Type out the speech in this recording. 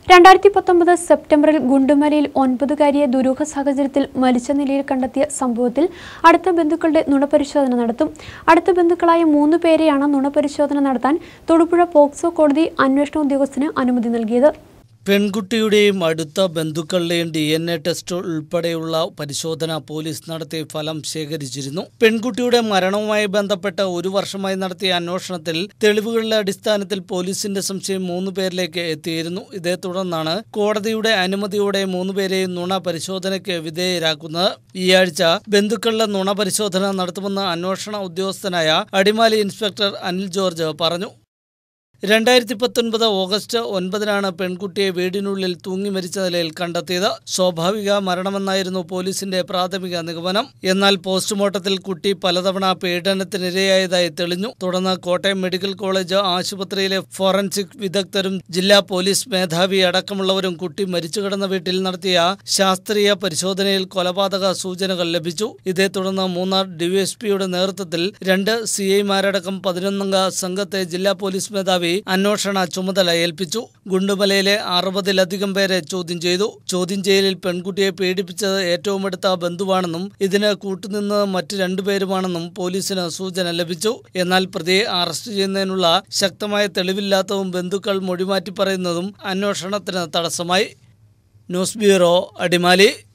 രണ്ടായിരത്തി പത്തൊമ്പത് സെപ്റ്റംബറിൽ ഗുണ്ടുമലയിൽ ഒൻപതുകാരിയെ ദുരൂഹ സാഹചര്യത്തിൽ മരിച്ച നിലയിൽ കണ്ടെത്തിയ സംഭവത്തിൽ അടുത്ത ബന്ധുക്കളുടെ നുണപരിശോധന നടത്തും അടുത്ത ബന്ധുക്കളായ മൂന്ന് പേരെയാണ് നുണപരിശോധന നടത്താൻ തൊടുപുഴ പോക്സോ കോടതി അന്വേഷണ ഉദ്യോഗസ്ഥന് അനുമതി നൽകിയത് പെൺകുട്ടിയുടെയും അടുത്ത ബന്ധുക്കളുടെയും ഡി എൻ എ ടെസ്റ്റ് ഉൾപ്പെടെയുള്ള പരിശോധന പോലീസ് നടത്തി ഫലം ശേഖരിച്ചിരുന്നു പെൺകുട്ടിയുടെ മരണവുമായി ബന്ധപ്പെട്ട് ഒരു വർഷമായി നടത്തിയ അന്വേഷണത്തിൽ തെളിവുകളുടെ അടിസ്ഥാനത്തിൽ പോലീസിന്റെ സംശയം മൂന്ന് പേരിലേക്ക് എത്തിയിരുന്നു ഇതേ തുടർന്നാണ് കോടതിയുടെ അനുമതിയോടെ മൂന്നുപേരെയും നുണ പരിശോധനയ്ക്ക് വിധേയരാക്കുന്നത് ഈ ആഴ്ച ബന്ധുക്കളുടെ നുണ പരിശോധന നടത്തുമെന്ന് അന്വേഷണ ഉദ്യോഗസ്ഥനായ അടിമാലി ഇൻസ്പെക്ടർ അനിൽ ജോർജ് പറഞ്ഞു രണ്ടായിരത്തി പത്തൊൻപത് ഓഗസ്റ്റ് ഒൻപതിനാണ് പെൺകുട്ടിയെ വീടിനുള്ളിൽ തൂങ്ങി മരിച്ച നിലയിൽ കണ്ടെത്തിയത് സ്വാഭാവിക മരണമെന്നായിരുന്നു പോലീസിന്റെ പ്രാഥമിക നിഗമനം എന്നാൽ പോസ്റ്റ്മോർട്ടത്തിൽ കുട്ടി പലതവണ പീഡനത്തിനിരയായതായി തെളിഞ്ഞു തുടർന്ന് കോട്ടയം മെഡിക്കൽ കോളേജ് ആശുപത്രിയിലെ ഫോറൻസിക് വിദഗ്ധരും ജില്ലാ പോലീസ് മേധാവി അടക്കമുള്ളവരും കുട്ടി മരിച്ചു കിടന്ന വീട്ടിൽ നടത്തിയ ശാസ്ത്രീയ പരിശോധനയിൽ കൊലപാതക സൂചനകൾ ലഭിച്ചു ഇതേ തുടർന്ന് മൂന്നാർ ഡിവൈഎസ്പിയുടെ നേതൃത്വത്തിൽ രണ്ട് സി ഐമാരടക്കം പതിനൊന്നംഗ സംഘത്തെ ജില്ലാ പോലീസ് മേധാവി അന്വേഷണ ചുമതല ഏൽപ്പിച്ചു ഗുണ്ടുമലയിലെ അറുപതിലധികം പേരെ ചോദ്യം ചെയ്തു ചോദ്യം ചെയ്യലിൽ പെൺകുട്ടിയെ പീഡിപ്പിച്ചത് ഏറ്റവും അടുത്ത ബന്ധുവാണെന്നും ഇതിന് കൂട്ടുനിന്ന് മറ്റ് രണ്ടുപേരുമാണെന്നും പോലീസിന് സൂചന ലഭിച്ചു എന്നാൽ പ്രതിയെ അറസ്റ്റ് ചെയ്യുന്നതിനുള്ള ശക്തമായ തെളിവില്ലാത്തതും ബന്ധുക്കൾ മൊഴിമാറ്റി പറയുന്നതും അന്വേഷണത്തിന് തടസ്സമായി ന്യൂസ് ബ്യൂറോ അടിമാലി